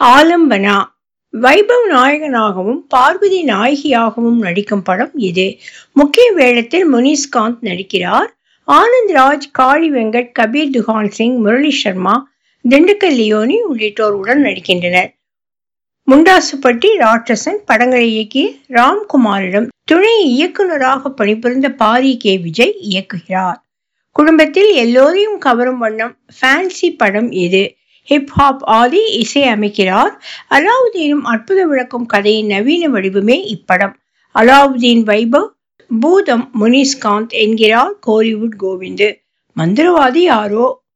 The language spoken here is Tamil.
ஆலம்பனா வைபவ் நாயகனாகவும் பார்வதி நாயகியாகவும் நடிக்கும் படம் இது முக்கிய வேடத்தில் முனிஸ்காந்த் நடிக்கிறார் ஆனந்த் ராஜ் காளி வெங்கட் கபீர் துகான் சிங் முரளி சர்மா திண்டுக்கல் லியோனி உள்ளிட்டோர் உடன் நடிக்கின்றனர் முண்டாசுப்பட்டி ராட்சசன் படங்களை இயக்கிய ராம்குமாரிடம் துணை இயக்குநராக பணிபுரிந்த பாரி கே விஜய் இயக்குகிறார் குடும்பத்தில் எல்லோரையும் கவரும் வண்ணம் ஃபேன்சி படம் இது ஹிப்ஹாப் ஆதி இசை அமைக்கிறார் அலாவுதீனும் அற்புத விளக்கும் கதையின் நவீன வடிவமே இப்படம் அலாவுதீன் வைபவ் பூதம் முனிஸ்காந்த் என்கிறார் கோலிவுட் கோவிந்து மந்திரவாதி யாரோ